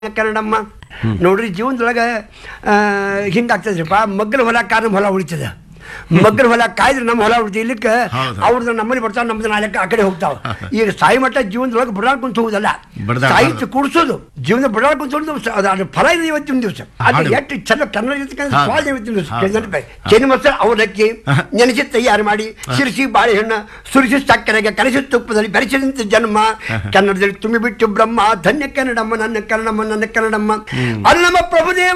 ಕನ್ನಡಮ್ಮ ನೋಡ್ರಿ ಜೀವನದೊಳಗೆ ಹಿಂಗಾಗ್ತದ್ರಿಪ್ಪ ಮಗ್ಗಲ ಹೊಲ ಕಾರಣ ಹೊಲ ಉಳಿತದ ಮಗ್ಗಲ ಹೊಲ ಕಾಯ್ದ್ರೆ ನಮ್ಮ ಹೊಲ ಉಳಿತು ಇಲ್ಲಿಕ್ಕೆ ಹೌದು. ಅವ್ರದ್ದು ನಮ್ಮಲ್ಲಿ ಬರ್ತಾವ ನಮ್ದು ನಾಳೆ ಆ ಕಡೆ ಹೋಗ್ತಾವ ಈಗ ಸಾಯಿ ಮಟ್ಟ ಜೀವನದೊಳಗೆ ಬಡಾಡ್ಕೊಂತ ಹೋಗುದಲ್ಲ ಬಡ್ದಾಡ್ಬಾರ್ದು. ಸಾಹಿತ್ಯ ಕೂಡಿಸೋದು ಜೀವನ ಬಡಾಡ್ಕೊಂತ ಹೋಗುದು ಸ- ಅದು ಅದ್ರ ಫಲ ಇದೆ ಇವತ್ತಿನ ದಿವಸ ಅದು ಹಾಡು. ಎಷ್ಟು ಚಂದ ಕನ್ನಡ ಇರ್ತಕ್ಕಂಥ ಹೌದು. ಸ್ವಾದ ಇವತ್ತಿನ ದಿವಸ ಹೌದು. ಕೇಳಿದ್ರೆ ಚೆನ್ನ ಮೊಸರು ಅವಲಕ್ಕಿ ನೆನೆಸಿ ತಯಾರು ಮಾಡಿ ಸಿರಿಸಿ ಬಾಳೆಹಣ್ಣು ಸುರಿಸಿ ಸಕ್ಕರೆಗೆ ಕಲಸಿ ತುಪ್ಪದಲ್ಲಿ ಬೆರೆಸಿದಂತ ಜನ್ಮ ಕನ್ನಡದಲ್ಲಿ ತುಂಬಿ ಬಿಟ್ಟು ಬ್ರಹ್ಮ ಧನ್ಯ ಕನ್ನಡಮ್ಮ ನನ್ನ ಕನ್ನಡಮ್ಮ ನನ್ನ ಕನ್ನಡಮ್ಮ ಅಲ್ಲಮ್ಮ ಪ್ರಭುದೇವ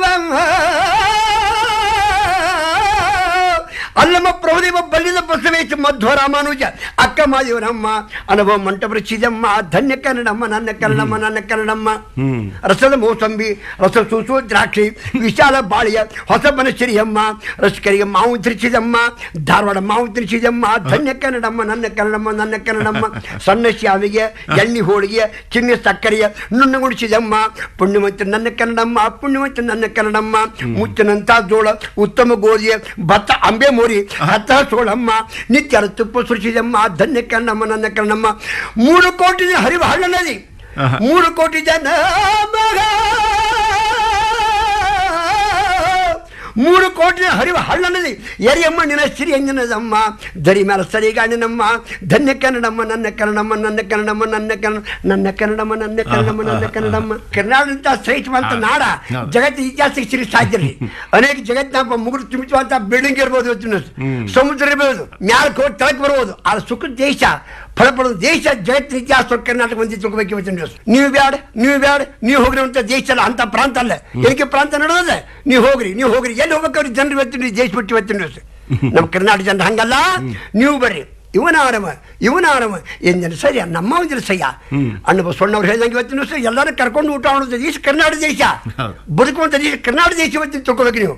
ಅಲ್ಲಮ್ಮ ಪ್ರಭುದೇವ ಬಲ್ಲಿದ ಬಸವೇಶ ಮಧ್ವ ರಾಮಾನುಜ ಅಕ್ಕ ಮಾದೇವರಮ್ಮ ಅನುಭವ ಮಂಟಪ ಚಿದಮ್ಮ ಧನ್ಯ ಕನ್ನಡಮ್ಮ ನನ್ನ ಕನ್ನಡಮ್ಮ ನನ್ನ ಕನ್ನಡಮ್ಮ ರಸದ ಮೋಸಂಬಿ ರಸ ಸೂಸು ದ್ರಾಕ್ಷಿ ವಿಶಾಲ ಬಾಳಿಯ ಹೊಸಬನ ಸಿರಿಯಮ್ಮ ರಸಕರಿಗೆ ಮಾವು ತಿರುಚಿದಮ್ಮ ಧಾರವಾಡ ಮಾವು ತಿರುಚಿದಮ್ಮ ಧನ್ಯ ಕನ್ನಡಮ್ಮ ನನ್ನ ಕನ್ನಡಮ್ಮ ನನ್ನ ಕನ್ನಡಮ್ಮ ಸಣ್ಣ ಶಾವಿಗೆ ಎಣ್ಣೆ ಹೋಳಿಗೆ ಚಿನ್ನ ಸಕ್ಕರೆಯ ನುಣ್ಣಗುಡಿಸಿದಮ್ಮ ಪುಣ್ಯವಂತ ನನ್ನ ಕನ್ನಡಮ್ಮ ಪುಣ್ಯವಂತ ನನ್ನ ಕನ್ನಡಮ್ಮ ಮುಚ್ಚಿನಂತ ಜೋಳ ಉತ್ತಮ ಗೋಧಿಯ ಭತ್ತ ಅಂಬೆ ಮೋರಿ ಹತ್ತ ಸೋಳಮ್ಮ ನಿತ್ಯ ತುಪ್ಪ ಸುರಿಸಿದಮ್ಮ ಧನ್ಯ ಕನ್ನಡಮ್ಮ ನನ್ನ ಕನ್ನಡಮ್ಮ ಮೂರು ಕೋಟಿ ಹರಿವ ಹಳ್ಳ ನದಿ ಆಹಾ. ಮೂರು ಕೋಟಿ ಜನ ಮಗ ಮೂರು ಕೋಟಿ ಹರಿವ ಹಳ್ಳ ನದಿ ಎರಿಯಮ್ಮ ನಿನ್ನ ಸಿರಿ ಅಂಜನದಮ್ಮ ದರಿ ಮೇಲೆ ಸರಿಗಾಣಿನಮ್ಮ ಧನ್ಯ ಕನ್ನಡಮ್ಮ ನನ್ನ ಕನ್ನಡಮ್ಮ ನನ್ನ ಕನ್ನಡಮ್ಮ ನನ್ನ ಕನ್ನಡ ನನ್ನ ಕನ್ನಡಮ್ಮ ನನ್ನ ಕನ್ನಡಮ್ಮ ನನ್ನ ಕನ್ನಡಮ್ಮ ಕರ್ನಾಟಕ ಶ್ರೇಷ್ಠವಂತ ನಾಡ ಹೌದು. ಜಗತ್ತಿನ ಇತಿಹಾಸಕ್ಕೆ ಸಿರಿ ಸಾಧ್ಯ ರೀ ಅನೇಕ ಜಗತ್ತಿನ ಮುಗುರು ತುಂಬಿಸುವಂತ ಬಿಲ್ಡಿಂಗ್ ಇರ್ಬೋದು ಇವತ್ತಿನ ಸಮುದ್ರ ಇರ್ಬೋದು ಮ್ಯಾಲಕ್ಕೆ ಹೋಗಿ ತೆಳಕ್ ಬರ್ಬೋದು ಆ ಸುಖ ದೇಶ ಫಲ ಪಡೋದು ದೇಶ ಜಗತ್ತಿನ ಇತಿಹಾಸ ಕರ್ನಾಟಕ ಮಂದಿ ತಿಳ್ಕೊಬೇಕು ಇವತ್ತಿನ ದಿವಸ ನೀವು ಬ್ಯಾಡ ನೀವು ಬ್ಯಾಡ ನೀವು ಹೋಗ್ರಿ ಅಂತ ದೇಶ ಅಲ್ಲ ಅಂತ ಪ್ರಾಂತ ಅಲ್ಲ ಏನಕ್ಕೆ ಪ್ರಾಂತ ನಡೆಯೋದೆ ನೀವು ಹೋಗ್ರಿ ನೀವು ಹೋಗ್ರಿ ಎಲ್ಲಿ ಹೋಗ್ಬೇಕಾದ್ರೆ ಜನರು ಇವತ್ತಿನ ದೇಶ ಬಿಟ್ಟು ಇವತ್ತಿನ ದಿವಸ ನಮ್ಮ ಕರ್ನಾಟಕ ಜನರು ಹಂಗಲ್ಲ ನೀವು ಬರ್ರಿ ಇವನ ಆರಮ ಇವನ ಆರಮ ಏನ್ ಜನ ಸರಿ ನಮ್ಮ ಒಂದು ಸಯ್ಯ ಅಣ್ಣ ಬಸವಣ್ಣವ್ರು ಹೇಳ್ದಂಗೆ ಇವತ್ತಿನ ದಿವಸ ಎಲ್ಲರೂ ಕರ್ಕೊಂಡು ಊಟ ಮಾಡೋದು ದೇಶ ಕರ್ನಾಟಕ ದೇಶ ಹೌದು. ಬದುಕುವಂತ ದೇಶ ಕರ್ನಾಟಕ ದೇಶ ಇವತ್ತಿನ ತಿಳ್ಕೊಬೇಕು ನೀವು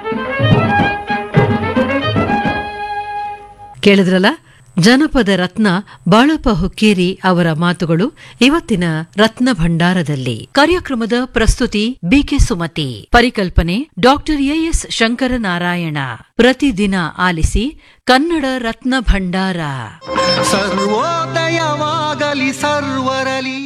ಕೇಳಿದ್ರಲ್ಲ ಜನಪದ ರತ್ನ ಬಾಳಪ್ಪ ಹುಕ್ಕೇರಿ ಅವರ ಮಾತುಗಳು ಇವತ್ತಿನ ರತ್ನ ಭಂಡಾರದಲ್ಲಿ ಕಾರ್ಯಕ್ರಮದ ಪ್ರಸ್ತುತಿ ಬಿಕೆ ಸುಮತಿ ಪರಿಕಲ್ಪನೆ ಡಾಕ್ಟರ್ ಎಎಸ್ ಶಂಕರನಾರಾಯಣ ಪ್ರತಿದಿನ ಆಲಿಸಿ ಕನ್ನಡ ರತ್ನ ಭಂಡಾರ ಸರ್ವೋದಯವಾಗಲಿ ಸರ್ವರಲಿ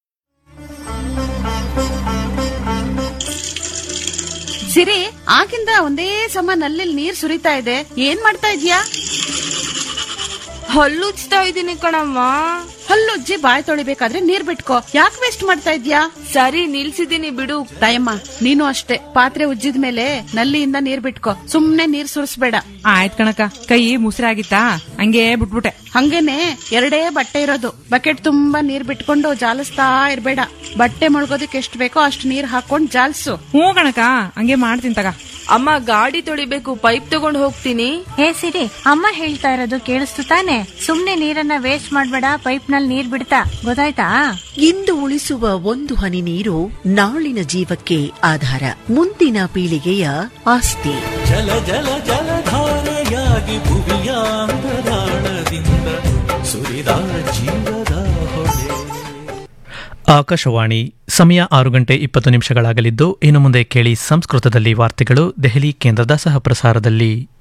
ಸಿರಿ ಆಗಿಂದ ಒಂದೇ ಸಮ ನಲ್ಲಿ ನೀರ್ ಸುರಿತಾ ಇದೆ ಏನ್ ಮಾಡ್ತಾ ಇದ್ಯಾ ಹಲ್ಲುಚ್ತಾ ಇದೀನಿ ಕಣಮ್ಮ ಹಲ್ಲುಜ್ಜಿ ಬಾಯ್ ತೊಳಿಬೇಕಾದ್ರೆ ನೀರ್ ಬಿಟ್ಕೋ ಯಾಕೆ ವೇಸ್ಟ್ ಮಾಡ್ತಾ ಇದ್ಯಾ ಸರಿ ನಿಲ್ಸಿದೀನಿ ಬಿಡು ತಾಯಮ್ಮ ನೀನು ಅಷ್ಟೇ ಪಾತ್ರೆ ಉಜ್ಜಿದ ಮೇಲೆ ನಲ್ಲಿಯಿಂದ ನೀರ್ ಬಿಟ್ಕೋ ಸುಮ್ನೆ ನೀರ್ ಸುರಿಸ್ಬೇಡ ಆಯ್ತ್ ಕಣಕ ಕೈ ಮುಸ್ರಾಗಿತ್ತಾ ಹಂಗೆ ಬಿಟ್ಬಿಟ್ಟೆ ಹಂಗೇನೆ ಎರಡೇ ಬಟ್ಟೆ ಇರೋದು ಬಕೆಟ್ ತುಂಬಾ ನೀರ್ ಬಿಟ್ಕೊಂಡು ಜಾಲಿಸ್ತಾ ಇರ್ಬೇಡ ಬಟ್ಟೆ ಮುಳುಗೋದಕ್ಕೆ ಎಷ್ಟ್ ಬೇಕೋ ಅಷ್ಟ್ ನೀರ್ ಹಾಕೊಂಡ್ ಜಾಲ್ಸು ಹ್ಞೂ ಕಣಕ ಹಂಗೆ ಮಾಡ್ತೀನಿ ತಗ ಅಮ್ಮ ಗಾಡಿ ತೊಳಿಬೇಕು ಪೈಪ್ ತಗೊಂಡ್ ಹೋಗ್ತೀನಿ ಹೇ ಸಿರಿ ಅಮ್ಮ ಹೇಳ್ತಾ ಇರೋದು ಕೇಳಿಸ್ತು ತಾನೆ ಸುಮ್ನೆ ನೀರನ್ನ ವೇಸ್ಟ್ ಮಾಡ್ಬೇಡ ಪೈಪ್ ನಲ್ಲಿ ನೀರ್ ಬಿಡ್ತಾ ಗೊತ್ತಾಯ್ತಾ ಇಂದು ಉಳಿಸುವ ಒಂದು ಹನಿ ನೀರು ನಾಳಿನ ಜೀವಕ್ಕೆ ಆಧಾರ ಮುಂದಿನ ಪೀಳಿಗೆಯ ಆಸ್ತಿ ಜಲ ಜಲ ಜಲಧಾರೆಯಾಗಿ ಭುವಿಯ ಅಂತರಾಳದಿಂದ ಸುರಿದ ಜೀವದ ಹೊಳೆ ಆಕಾಶವಾಣಿ ಸಮಯ ಆರು ಗಂಟೆ ಇಪ್ಪತ್ತು ನಿಮಿಷಗಳಾಗಲಿದ್ದು ಇನ್ನು ಮುಂದೆ ಕೇಳಿ ಸಂಸ್ಕೃತದಲ್ಲಿ ವಾರ್ತೆಗಳು ದೆಹಲಿ ಕೇಂದ್ರದ ಸಹ ಪ್ರಸಾರದಲ್ಲಿ